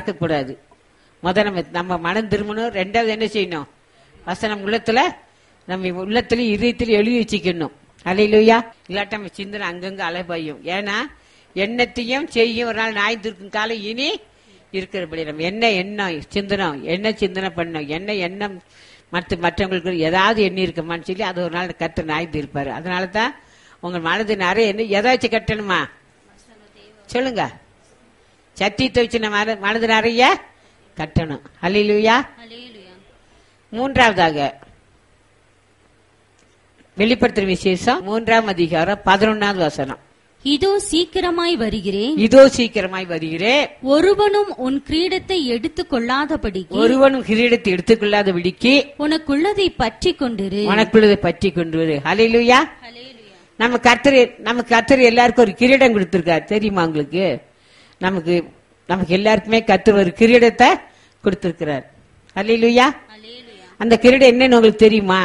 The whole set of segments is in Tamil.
பார்க்க கூடாது முத நம்ம நம்ம மனம் திரும்பணும் ரெண்டாவது என்ன செய்யணும் வசனம் உள்ளத்துல நம்ம உள்ளத்துல இதயத்துல எழுதி வச்சுக்கணும் அலையிலுயா இல்லாட்ட நம்ம சிந்தனை அங்கங்க அலைபாயும் ஏன்னா எண்ணத்தையும் செய்யும் ஒரு நாள் நாய் திருக்கும் காலம் இனி இருக்கிறபடி நம்ம என்ன எண்ணம் சிந்தனம் என்ன சிந்தனை பண்ணோம் என்ன எண்ணம் மற்ற மற்றவங்களுக்கு ஏதாவது எண்ணி இருக்கமான்னு சொல்லி அது ஒரு நாள் கத்து நாய் தீர்ப்பாரு அதனால தான் உங்க மனது நிறைய என்ன எதாச்சும் கட்டணுமா சொல்லுங்க சத்தியத்தை வச்சு நம்ம மன- மனது நிறைய கட்டணும் அல்லையிலுயா மூன்றாவதாக வெளிப்படுத்துற விசேஷம் மூன்றாம் அதிகாரம் பதினொன்னாவது வசனம் இதோ சீக்கிரமாய் வருகிறேன் இதோ சீக்கிரமாய் வருகிறேன் ஒருவனும் உன் கிரீடத்தை எடுத்துக் கொள்ளாதபடிக்கு ஒருவனும் கிரீடத்தை எடுத்துக்கொள்ளாத விடிக்கு உனக்குள்ளதை பற்றி கொண்டிரு உனக்குள்ளதை பற்றி கொண்டு வரு ஹalleluya நம்ம கர்த்தர் நம்ம கர்த்தர் எல்லாருக்கும் ஒரு கிரீடம் கொடுத்திருக்கார் தெரியுமா உங்களுக்கு நமக்கு நமக்கு எல்லாருக்குமே கர்த்தர் ஒரு கிரீடத்தை கொடுத்திருக்கிறார் ஹalleluya அந்த கிரீடம் என்னன்னு உங்களுக்கு தெரியுமா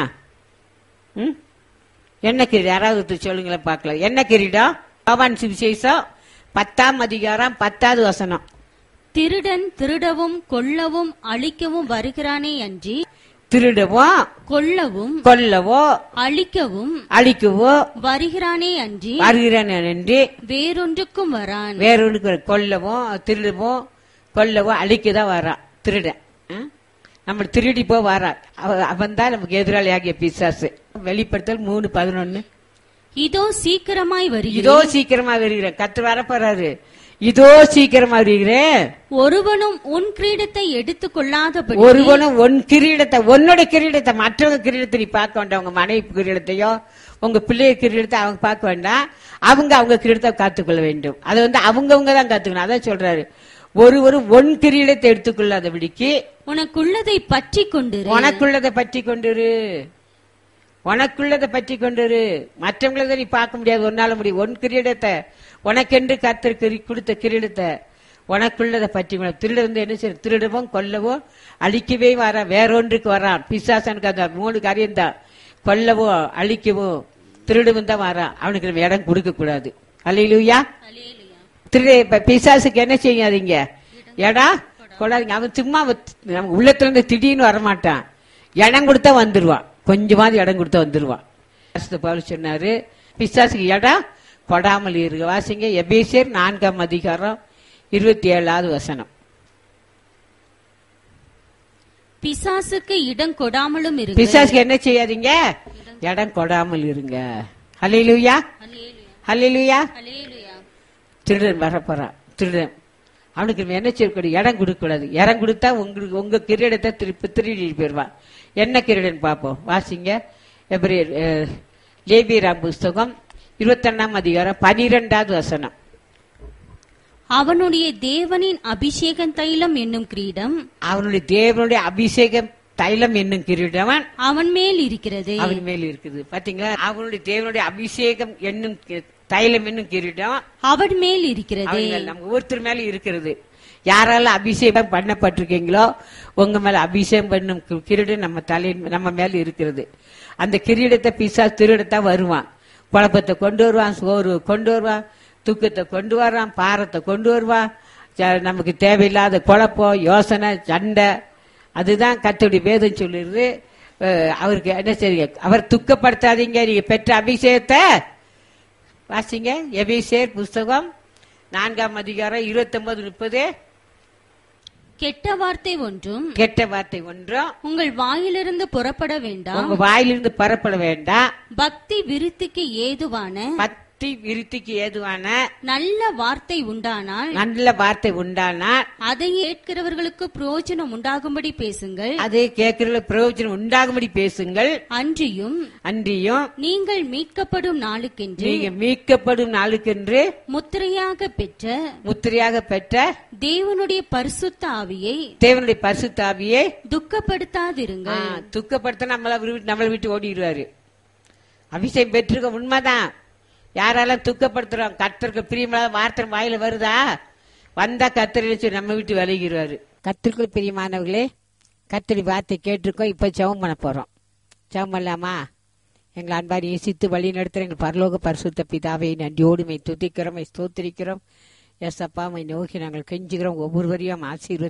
ம்? என்ன கிரீடம் யாராவது ஒருத்தர் சொல்லுங்களேன் பார்க்கலாம் என்ன கிரீடம் யோவான் சுவிசேஷம் பத்தாம் அதிகாரம் பத்தாவது வசனம் திருடன் திருடவும் கொல்லவும் அழிக்கவும் வருகிறானே அன்றி திருடவோ கொல்லவும் கொல்லவோ அழிக்கவும் அழிக்கவோ வருகிறானே அன்றி வருகிறான் என்று வேறொன்றுக்கும் வரான் வேறொன்று கொல்லவோ திருடவோ கொல்லவோ அழிக்கதான் வரான் திருடன் ஆ? நம்ம திருடி போ வரான் அவன் தான் நமக்கு எதிராளியாகிய பிசாசு வெளிப்படுத்தல் மூணு பதினொன்னு இதோ சீக்கிரமாய் வருகிறேன் இதோ சீக்கிரமா வருகிறேன் கத்து வர போறாரு இதோ சீக்கிரமா வருகிறேன் ஒருவனும் உன் கிரீடத்தை எடுத்துக் கொள்ளாதபடி ஒருவனும் உன் கிரீடத்தை உன்னோட கிரீடத்தை மற்றவங்க கிரீடத்தை நீ பார்க்க வேண்டாம் உங்க மனைவி கிரீடத்தையோ உங்க பிள்ளைய கிரீடத்தை அவங்க பார்க்க வேண்டாம் அவங்க அவங்க கிரீடத்தை காத்துக்கொள்ள வேண்டும் அது வந்து அவங்கவங்க தான் காத்துக்கணும் அதான் சொல்றாரு ஒருவரும் ஒன் கிரீடத்தை எடுத்துக்கொள்ளாதபடிக்கு உனக்குள்ளதை பற்றி கொண்டிரு உனக்குள்ளதை பற்றி கொண்டிரு உனக்குள்ளதை பற்றி கொண்டிரு மற்றவங்களத நீ பார்க்க முடியாது ஒன்னால முடியும் உன் கிரீடத்தை உனக்கென்று கர்த்தர் கிரி- கொடுத்த கிரீடத்தை உனக்குள்ளதை பற்றி கொண்டு திருட வந்து என்ன செய்ய திருடவும் கொல்லவும் அழிக்கவே வர வேறொன்றுக்கு வரான் பிசாசனுக்கு அந்த மூணு காரியம் தான் கொல்லவோ அழிக்கவோ திருடவும் தான் வரான் அவனுக்கு நம்ம இடம் கொடுக்க கூடாது அல்லையிலுயா திருட இப்ப பிசாசுக்கு என்ன செய்யாதீங்க ஏடா கொடாதீங்க அவன் சும்மா வ- நம்ம உள்ளத்துல இருந்து திடீர்னு வரமாட்டான் இடம் கொடுத்தா வந்துருவான் கொஞ்சமாவது இடம் கொடுத்தா வந்துருவான் பரிசுத்த பவுல் சொன்னாரு பிசாசுக்கு இடம் கொடாமல் இருக்க வாசிங்க எபேசியர் நான்காம் அதிகாரம் இருபத்தி ஏழாவது வசனம் பிசாசுக்கு இடம் கொடாமலும் இருங்க பிசாசுக்கு என்ன செய்யாதீங்க இடம் கொடாமல் இருங்க ஹalleluya ஹalleluya திருடன் வரப்போறான் திருடன் அவனுக்கு நம்ம என்ன செய்யக்கூடாது இடம் கொடுக்க கூடாது இடம் கொடுத்தா உங்களுக்கு உங்க கிரீடத்தை திருப்பி திருடி போயிடுவான் என்ன கிரீடன் பார்ப்போம் வாசிங்க எப்ரியர் லேபியராம் புஸ்தகம் இருபத்தொன்னாம் அதிகாரம் பனிரெண்டாவது வசனம் அவனுடைய தேவனின் அபிஷேகம் தைலம் என்னும் கிரீடம் அவனுடைய தேவனுடைய அபிஷேகம் தைலம் என்னும் கிரீடவன் அவன் மேல் இருக்கிறது அவன் மேல் இருக்குது பாத்தீங்களா அவனுடைய தேவனுடைய அபிஷேகம் என்னும் கி- தைலம் என்னும் கிரீடம் அவன் மேல் இருக்கிறது அவங்க நம்ம ஒவ்வொருத்தர் மேல இருக்கிறது யாரால அபிஷேகம் பண்ணப்பட்டிருக்கீங்களோ உங்க மேல அபிஷேகம் பண்ணும் கி- கிரீடம் நம்ம தலையின் நம்ம மேல இருக்கிறது அந்த கிரீடத்தை பிசா திருடத்தான் வருவான் குழப்பத்தை கொண்டு வருவான் சோறு கொண்டு வருவான் தூக்கத்தை கொண்டு வர்றான் பாரத்தை கொண்டு வருவான் ச- நமக்கு தேவையில்லாத குழப்பம் யோசனை சண்டை அதுதான் கத்துடைய வேதம் சொல்லிடுது அஹ் அவருக்கு என்ன செய்யுங்க அவர் துக்கப்படுத்தாதீங்க நீங்க பெற்ற அபிஷேகத்தை வாசிங்க எபிசேர் புஸ்தகம் நான்காம் அதிகாரம் இருபத்தொன்பது முப்பது கெட்ட வார்த்தை ஒன்றும் கெட்ட வார்த்தை ஒன்றும் உங்கள் வாயிலிருந்து புறப்பட வேண்டாம் உங்க வாயிலிருந்து பரப்பட வேண்டாம் பக்தி விருத்திக்கு ஏதுவான பத்தி விருத்திக்கு ஏதுவான நல்ல வார்த்தை உண்டானால் நல்ல வார்த்தை உண்டானால் அதை கேட்கிறவர்களுக்கு பிரயோஜனம் உண்டாகும்படி பேசுங்கள் அது கேட்கிற பிரயோஜனம் உண்டாகும்படி பேசுங்கள் அன்றியும் அன்றியும் நீங்கள் மீட்கப்படும் நாளுக்கென்று நீங்க மீட்கப்படும் நாளுக்கென்று முத்திரையாக பெற்ற முத்திரையாக பெற்ற தேவனுடைய பரிசுத்த ஆவியை தேவனுடைய பரிசுத்தாவியே துக்கப்படுத்தாதிருங்கள் துக்கப்படுத்த நம்மள விட்டு நம்மளை விட்டு ஓடிடுவாரு அபிஷேகம் பெற்றிருக்க உண்மைதான் யாரெல்லாம் துக்கப்படுத்துறோம் கத்தருக்கு பிரியமில்லாத வார்த்தை வாயில வருதா வந்தா கத்தரி நம்ம விட்டு விலகிடுவாரு கத்திற்குள் பிரியமானவர்களே கத்தரி வார்த்தை கேட்டிருக்கோம் இப்ப ஜெபம் பண்ண போறோம் ஜெபம் பண்ணலாமா எங்கள் அன்பார் நேசித்து வழி நடத்துகிற எங்கள் பரலோக பரிசுத்த பிதாவை நன்றியோடு மை துதிக்கிறோம் மை ஸ்தோத்திரிக்கிறோம் எஸ் அப்பா மை நோக்கி நாங்கள் கெஞ்சுகிறோம் ஒவ்வொருவரையும் ஆசீர்வதி